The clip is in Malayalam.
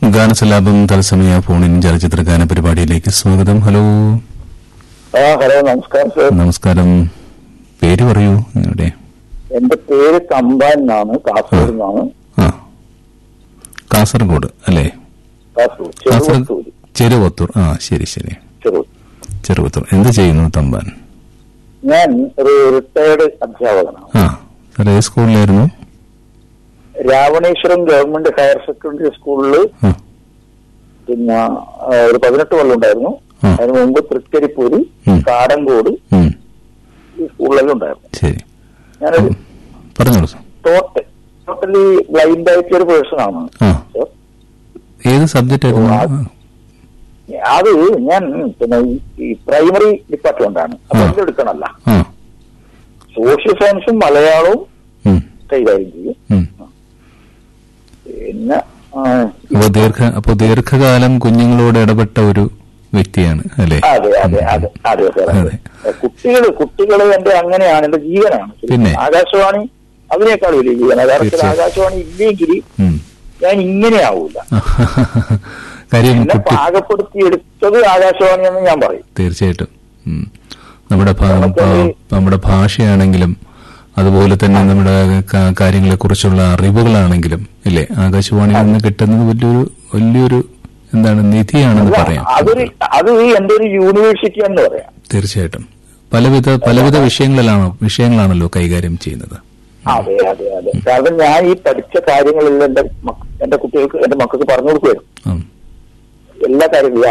ഗാനസലാപം തത്സമയ ഫോണിൻ ചലച്ചിത്ര ഗാന പരിപാടിയിലേക്ക് സ്വാഗതം ഹലോ ആ ഹലോ നമസ്കാരം സർ നമസ്കാരം പേര് പറയൂ നിങ്ങളുടെ എന്റെ പേര് തമ്പാൻ എന്നാണ് കാസർഗോഡ് നിന്നാണ് ആ കാസർഗോഡ് അല്ലേ കാസർഗോഡ് കാസർഗോഡ് ചെറുവത്തൂര് ചെറുവത്തൂർ ആ ശരി ശരി ചെറു ചെറുവത്തൂർ എന്ത് ചെയ്യുന്നു തമ്പാൻ ഞാൻ ഒരു റിട്ടയർഡ് അധ്യാപകനാണ് ആ സാർ ഏത് സ്കൂളിലായിരുന്നു രാവണേശ്വരം ഗവൺമെന്റ് ഹയർ സെക്കൻഡറി സ്കൂളിൽ ആ പിന്നെ ആ, ഒരു പതിനെട്ട് കൊല്ലം ഉണ്ടായിരുന്നു ആ. അതിന് മുമ്പ് തൃക്കരിപ്പൂര് ഉം. കാടങ്കോട് ഉം, ഈ സ്കൂളിലെല്ലാം ഉണ്ടായിരുന്നു ശരി ഞാനൊരു പറഞ്ഞോളൂ സാർ ടോട്ടൽ ടോട്ടലി ബ്ലൈൻഡ് ആയിട്ടുള്ള ഒരു പേഴ്സൺ ആണ് ആ സർ ഏത് സബ്ജക്റ്റ് ആയിരുന്നു ആ. അത് ഞാൻ പിന്നെ ഈ- ഈ പ്രൈമറി ഡിപ്പാർട്ട്മെന്റാണ് അപ്പൊ ആ. അതിൽ എടുക്കണല്ല ആ സോഷ്യൽ സയൻസും മലയാളവും ഉം, കൈകാര്യം ചെയ്യും ഉം. പിന്നെ ആ, അപ്പൊ ദീർഘ അപ്പൊ ദീർഘകാലം കുഞ്ഞുങ്ങളോട് ഇടപെട്ട ഒരു വ്യക്തിയാണ് അല്ലേ അതെ അതെ അതെ അതെ സാർ അതെ. കുട്ടികൾ കുട്ടികൾ എന്റെ അങ്ങനെയാണ് എന്റെ ജീവനാണ് പിന്നെ? ആകാശവാണി അതിനേക്കാൾ വലിയ ജീവനാണ് കാരണം വെച്ചാൽ തീർച്ചയായും. ആകാശവാണി ഇല്ലെങ്കിൽ ഉം. ഞാൻ ഇങ്ങനെ ആവൂല കാര്യം എന്നെ കുട്ടി പാകപ്പെടുത്തി എടുത്തത് ആകാശവാണി എന്ന് ഞാൻ പറയും തീർച്ചയായിട്ടും ഉം. നമ്മുടെ ഭാ- നമുക്ക് ഭാ- നമ്മുടെ ഭാഷയാണെങ്കിലും അതുപോലെ തന്നെ നമ്മുടെ കാ- കാര്യങ്ങളെക്കുറിച്ചുള്ള അറിവുകളാണെങ്കിലും ഇല്ലേ ആകാശവാണിയിൽ നിന്ന് കിട്ടുന്നത് വലിയൊരു വലിയൊരു എന്താണ് നിധിയാണെന്ന് പറയാം അതൊരു അത് എന്റെ ഒരു യൂണിവേഴ്സിറ്റി എന്ന് പറയാം തീർച്ചയായിട്ടും പലവിധ പലവിധ വിഷയങ്ങളിലാണോ വിഷയങ്ങളാണല്ലോ കൈകാര്യം ചെയ്യുന്നത് അതെ അതെ അതെ കാരണം ഞാൻ ഈ പഠിച്ച കാര്യങ്ങളെല്ലാം എന്റെ മക്ക- എന്റെ കുട്ടികൾക്ക് എന്റെ മക്കൾക്ക് പറഞ്ഞു കൊടുക്കുമായിരുന്നു ഉം. എല്ലാ കാര്യങ്ങളും